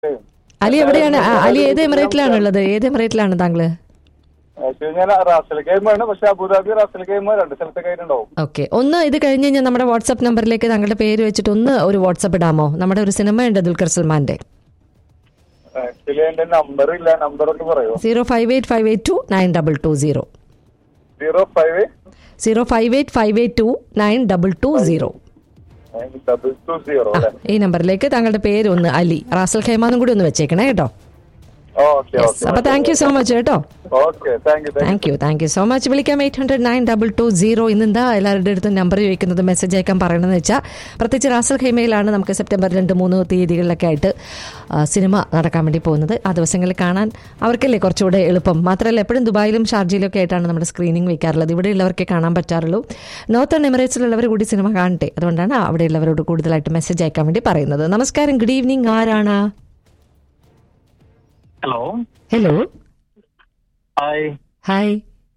അലി എവിടെയാണ് ആ, അലി ഏത് എമിറേറ്റിലാണ് ഉള്ളത് ഏത് എമിറേറ്റിലാണ് താങ്കള് ആക്ച്വലി ഞാൻ റാസൽ ഗെയിമാണ് പക്ഷെ അബുദാബി റാസൽ ഗെയിം രണ്ട് സ്ഥലത്തൊക്കെ ആയിട്ടുണ്ടാവും ഓക്കെ ഒന്ന് ഇത് കഴിഞ്ഞ് കഴിഞ്ഞാൽ നമ്മുടെ വാട്സ്ആപ്പ് നമ്പറിലേക്ക് താങ്കളുടെ പേര് വെച്ചിട്ട് ഒന്ന് ഒരു വാട്സ്ആപ്പ് ഇടാമോ നമ്മുടെ ഒരു സിനിമയുണ്ട് ദുൽഖർ സൽമാന്റെ ആക്ച്വലി എന്റെ നമ്പർ ഇല്ല നമ്പർ ഒന്ന് പറയോ zero five eight five eight two nine double two zero zero five zero five eight five eight two nine double two zero double two zero അല്ലെ ഈ നമ്പറിലേക്ക് താങ്കളുടെ പേര് ഒന്ന് അലി റാസൽ ഖൈമാന്നും കൂടി ഒന്ന് വെച്ചേക്കണേ കേട്ടോ ഓക്കെ ഓക്കെ അപ്പൊ താങ്ക് യു സോ മച്ച് കേട്ടോ okay thank you thank thank you thank you so much വിളിക്കാം eight hundred nine double two zero ഇന്നെന്താ എല്ലാവരുടെ അടുത്തും നമ്പർ ചോദിക്കുന്നത് മെസ്സേജ് അയക്കാൻ പറയണമെന്ന് വെച്ചാൽ പ്രത്യേകിച്ച് റാസൽ ഖൈമയിലാണ് നമുക്ക് സെപ്റ്റംബർ രണ്ട് മൂന്ന് തീയതികളിലൊക്കെ ആയിട്ട് ആ, സിനിമ നടക്കാൻ വേണ്ടി പോകുന്നത് ആ ദിവസങ്ങളിൽ കാണാൻ അവർക്കല്ലേ കുറച്ചുകൂടെ എളുപ്പം മാത്രമല്ല എപ്പോഴും ദുബായിലും ഷാർജയിലും ഒക്കെ ആയിട്ടാണ് നമ്മുടെ സ്ക്രീനിങ് വെക്കാറുള്ളത് ഇവിടെയുള്ളവർക്കേ കാണാൻ പറ്റാറുള്ളൂ നോർത്തേൺ എമിറേറ്റ്സിലുള്ളവർ കൂടി സിനിമ കാണട്ടെ അതുകൊണ്ടാണ് അവിടെയുള്ളവരോട് കൂടുതലായിട്ട് മെസ്സേജ് അയക്കാൻ വേണ്ടി പറയുന്നത് നമസ്കാരം ഗുഡ് ഈവനിങ് ആരാണ് ഹലോ ഹലോ ഹായ് ഹായ്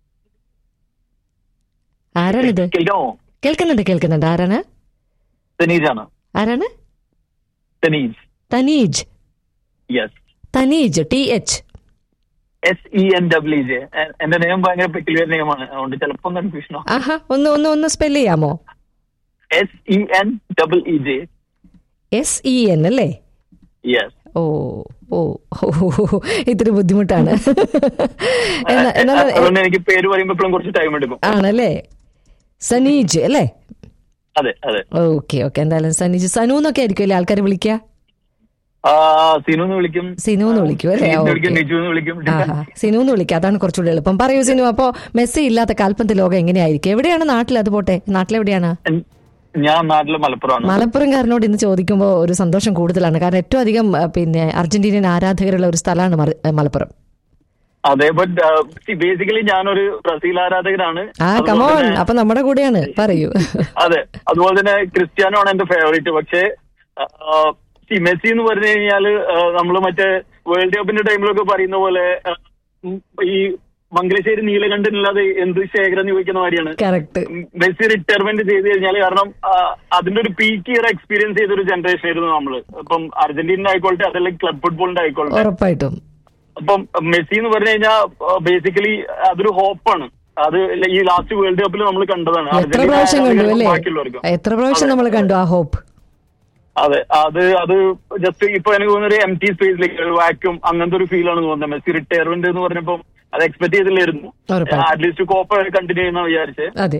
ആരാണിത് കേൾക്കാമോ കേൾക്കുന്നുണ്ട് കേൾക്കുന്നുണ്ട് ആരാണ് തനീജാണ് ആരാണ് Thaneej Thaneej yes Thaneej T H S E N W J എന്റെ നെയിം ഭയങ്കര പെക്യുലർ നെയിമാണ് അതുകൊണ്ട് ചിലപ്പോ കൺഫ്യൂഷനോ ആഹാ ഒന്ന് ഒന്ന് ഒന്ന് സ്പെൽ ചെയ്യാമോ S E N double E J S E N അല്ലേ യെസ് ഓ ഓ ഓ, ഇത്തിരി ബുദ്ധിമുട്ടാണ് എന്നാ- എന്നാ- അതുകൊണ്ട് എനിക്ക് പേര് പറയുമ്പോൾ ഇപ്പോഴും കുറച്ച് ടൈം എടുക്കും ആണല്ലേ സനീജ് അല്ലേ അതെ അതെ ഓക്കെ ഓക്കെ എന്തായാലും സനീജ് സനു എന്നൊക്കെ ആയിരിക്കും അല്ലേ ആൾക്കാർ വിളിക്കുക ആ സിനു എന്ന് വിളിക്കും സിനു എന്ന് വിളിക്കും അല്ലേ സിനു എന്ന് ഓക്കെ വിളിക്കും നിജു എന്ന് വിളിക്കും ആഹാ സിനു എന്ന് വിളിക്കുക അതാണ് കുറച്ചുകൂടി എളുപ്പം പറയൂ സിനു അപ്പോ മെസ്സി ഇല്ലാത്ത കാൽപന്ത് ലോകം എങ്ങനെയായിരിക്കും എവിടെയാണ് നാട്ടിൽ അത് പോട്ടെ നാട്ടിലെവിടെയാണ് ഞാൻ നാട്ടിലെ മലപ്പുറമാണ് മലപ്പുറംകാരനോട് ഇന്ന് ചോദിക്കുമ്പോൾ ഒരു സന്തോഷം കൂടുതലാണ് കാരണം ഏറ്റവും അധികം ആ, പിന്നെ അർജന്റീനിയൻ ആരാധകരുള്ള ഒരു സ്ഥലമാണ് മറ- മലപ്പുറം അതെ ബട്ട് ബേസിക്കലി ഞാനൊരു ബ്രസീൽ ആരാധകനാണ് ആ അതുപോലെ കമോൺ തന്നെ- അപ്പൊ നമ്മുടെ കൂടെയാണ് പറയൂ അതെ അതുപോലെ തന്നെ ക്രിസ്ത്യാനോ ആണ് എന്റെ ഫേവറേറ്റ് പക്ഷേ ആ, ഈ മെസ്സി എന്ന് പറഞ്ഞു കഴിഞ്ഞാല് നമ്മൾ മറ്റേ വേൾഡ് കപ്പിന്റെ ടൈമിലൊക്കെ പറയുന്ന പോലെ ആ, ഉം, ഈ മംഗലശ്ശേരി നീലകണ്ഠനില്ലാതെ എന്ത് ശേഖരം എന്ന് ചോദിക്കുന്ന മാതിരിയാണ് കറക്റ്റ് ഉം, മെസ്സി റിട്ടയർമെന്റ് ചെയ്ത് കഴിഞ്ഞാൽ കാരണം ആ, അതിന്റെ ഒരു പീക്ക് ഇയർ എക്സ്പീരിയൻസ് ചെയ്ത ഒരു ജനറേഷൻ ആയിരുന്നു നമ്മള് ഇപ്പം അർജന്റീന ആയിക്കോട്ടെ അതല്ലെങ്കിൽ ക്ലബ് ഫുട്ബോളിന്റെ ആയിക്കോട്ടെ ഉറപ്പായിട്ടും അപ്പം മെസ്സി എന്ന് പറഞ്ഞു കഴിഞ്ഞാൽ ബേസിക്കലി അതൊരു ഹോപ്പാണ് അത് ഈ ലാസ്റ്റ് വേൾഡ് കപ്പിൽ നമ്മൾ കണ്ടതാണ് എത്ര അർജന്റീന പ്രാവശ്യം കണ്ടു ആരാധകർക്കും അല്ലേ ബാക്കിയുള്ളവർക്കും എത്ര പ്രാവശ്യം നമ്മൾ കണ്ടു ആ ഹോപ്പ് അതെ അത് അത് ജസ്റ്റ് ഇപ്പൊ എനിക്ക് തോന്നുന്ന ഒരു എം ടി സ്പേസിലേക്ക് ഒരു വാക്യൂം അങ്ങനത്തെ ഒരു ഫീൽ ആണ് തോന്നുന്നത് മെസ്സി റിട്ടയർമെന്റ് എന്ന് പറഞ്ഞപ്പോൾ അത് എക്സ്പെക്ട് ചെയ്തില്ലായിരുന്നു ഉറപ്പായിട്ടും. അറ്റ്ലീസ്റ്റ് കോപ്പ കണ്ടിന്യൂ ചെയ്യുന്ന വിചാരിച്ച് അതെ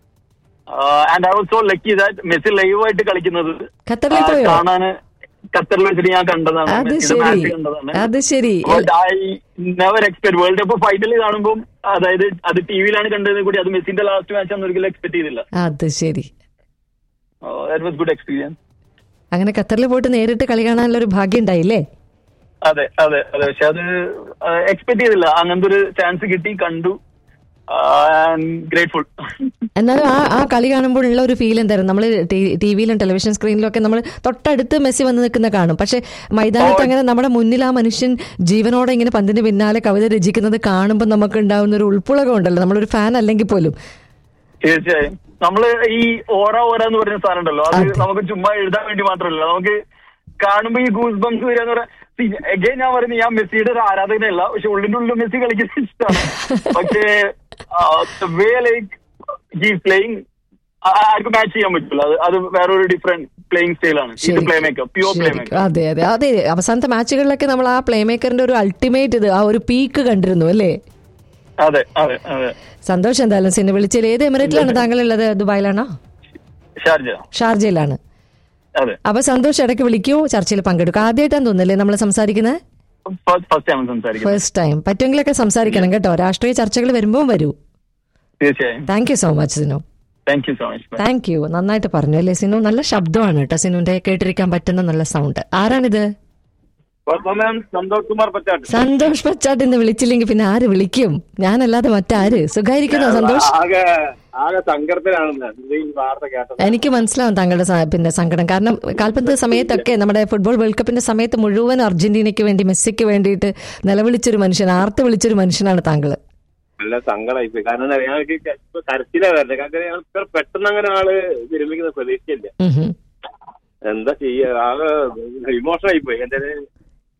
and I was so lucky that Messi live ആയിട്ട് കളിക്കുന്നത് ഖത്തറിൽ ആ, പോയോ കാണാന് ഖത്തറിൽ വെച്ചിട്ട് ഞാൻ കണ്ടതാണ് അത് മെസ്സിയുടെ ശരി match കണ്ടതാണ് അത് ശരി I never expect world cup final കാണുമ്പോൾ അതായത് അത് ടി വിയിലാണ് കണ്ടത് കൂടി അത് മെസ്സിന്റെ ലാസ്റ്റ് മാച്ച് ആണെന്ന് ഒരിക്കലും എക്സ്പെക്ട് ചെയ്തില്ല അത് ശരി ദാറ്റ് വാസ് ഗുഡ് എക്സ്പീരിയൻസ് അങ്ങനെ ഖത്തറിൽ പോയിട്ട് നേരിട്ട് കളി കാണാനുള്ള ഒരു ഭാഗ്യം ഉണ്ടായില്ലേ അതെ അതെ അതെ പക്ഷെ അത് എക്സ്പെക്ട് ചെയ്തില്ല അങ്ങനത്തെ ഒരു ചാൻസ് കിട്ടി കണ്ടു ഗ്രേറ്റ്ഫുൾ എന്നാലും ആ ആ കളി കാണുമ്പോഴുള്ള ഒരു ഫീൽ എന്തായിരുന്നു നമ്മൾ ടി വിയിലും ടെലിവിഷൻ സ്ക്രീനിലും ഒക്കെ നമ്മൾ തൊട്ടടുത്ത് മെസ്സി വന്ന് നിൽക്കുന്ന കാണും പക്ഷെ മൈതാനത്ത് അങ്ങനെ നമ്മുടെ മുന്നിൽ ആ മനുഷ്യൻ ജീവനോടെ ഇങ്ങനെ പന്തിന് പിന്നാലെ കവിത രചിക്കുന്നത് കാണുമ്പോൾ നമുക്ക് ഉണ്ടാവുന്ന ഒരു ഉൾപ്പുളകം ഉണ്ടല്ലോ നമ്മളൊരു ഫാൻ അല്ലെങ്കിൽ പോലും തീർച്ചയായും നമ്മള് ഈ ഓറ ഓറ എന്ന് പറയുന്ന സാധനം ഉണ്ടല്ലോ അത് അതെ. നമുക്ക് ചുമ്മാ എഴുതാൻ വേണ്ടി മാത്രമല്ല നമുക്ക് കാണുമ്പോ ഈ ഗൂസ് ബംസ് വരിക എന്ന് പറയാൻ എഗൈൻ ഞാൻ പറയുന്നത് ഞാൻ മെസ്സിയുടെ ഒരു ആരാധകനല്ല പക്ഷെ ഉള്ളിന്റെ ഉള്ളിൽ മെസ്സി കളിക്കുന്നത് ഇഷ്ടമാണ് പക്ഷേ വേ ലൈക്ക് ഹീ പ്ലേയിങ് ആർക്കും മാച്ച് ചെയ്യാൻ പറ്റില്ല അത് അത് വേറൊരു ഡിഫറെന്റ് പ്ലേയിങ് സ്റ്റൈലാണ് ഇത് ശരി. പ്ലേ മേക്കർ പ്യൂർ പ്ലേ ശരി. മേക്കർ അതെ അതെ അതെ അവസാനത്തെ മാച്ചുകളിലൊക്കെ നമ്മൾ ആ പ്ലേ മേക്കറിന്റെ ഒരു അൾട്ടിമേറ്റ് ഇത് ആ ഒരു പീക്ക് കണ്ടിരുന്നു അല്ലേ അതെ അതെ അതെ സന്തോഷം എന്തായാലും സിന്നെ വിളിച്ചതിൽ ഏത് എമിറേറ്റിലാണ് താങ്കൾ ഉള്ളത് ദുബായിലാണോ ഷാർജ ഷാർജയിലാണ് അതെ അപ്പൊ സന്തോഷം ഇടയ്ക്ക് വിളിക്കൂ ചർച്ചയിൽ പങ്കെടുക്കും ആദ്യമായിട്ടാണ് തോന്നുന്നല്ലേ നമ്മൾ സംസാരിക്കുന്നത് ഫസ്റ്റ് ടൈം സംസാരിക്കുന്നത് ഫസ്റ്റ് ടൈം പറ്റുമെങ്കിലൊക്കെ സംസാരിക്കണം കേട്ടോ രാഷ്ട്രീയ ചർച്ചകൾ വരുമ്പോൾ വരൂ തീർച്ചയായും thank you so much Sinu thank you so much thank you നന്നായിട്ട് പറഞ്ഞു അല്ലേ സിനു നല്ല ശബ്ദമാണ് കേട്ടോ സിനുവിന്റെ കേട്ടിരിക്കാൻ പറ്റുന്ന നല്ല സൗണ്ട് ആരാണിത് മാം സന്തോഷ് കുമാർ പച്ചാട്ട് സന്തോഷ് പച്ചാട്ട് ഇന്ന് വിളിച്ചില്ലെങ്കിൽ പിന്നെ ആര് വിളിക്കും ഞാനല്ലാതെ മറ്റാര് സുഖായിരിക്കുന്നോ സന്തോഷ് ആകെ ആകെ സങ്കടത്തിലാണ് ഈ വാർത്ത കേട്ടത് എനിക്ക് മനസ്സിലാവും താങ്കളുടെ സ- പിന്നെ സങ്കടം കാരണം കാൽപന്ത് സമയത്തൊക്കെ നമ്മുടെ ഫുട്ബോൾ വേൾഡ് കപ്പിന്റെ സമയത്ത് മുഴുവൻ അർജന്റീനയ്ക്ക് വേണ്ടി മെസ്സിക്ക് വേണ്ടിയിട്ട് നിലവിളിച്ചൊരു മനുഷ്യൻ ആർത്ത് വിളിച്ചൊരു മനുഷ്യനാണ് താങ്കൾ നല്ല സങ്കടമായിപ്പോയി കാരണം എന്താ പറയാ, ഞങ്ങൾക്ക് ഇപ്പൊ കരച്ചിലാ വരുന്നത് കാരണം ഞങ്ങൾ ഇത്ര പെട്ടെന്ന് അങ്ങനെ ആള് വിരമിക്കുന്ന പ്രതീക്ഷയില്ല ഉം ഹും. എന്താ ചെയ്യാ ആകെ ഇമോഷണൽ ആയിപ്പോയി എന്റെ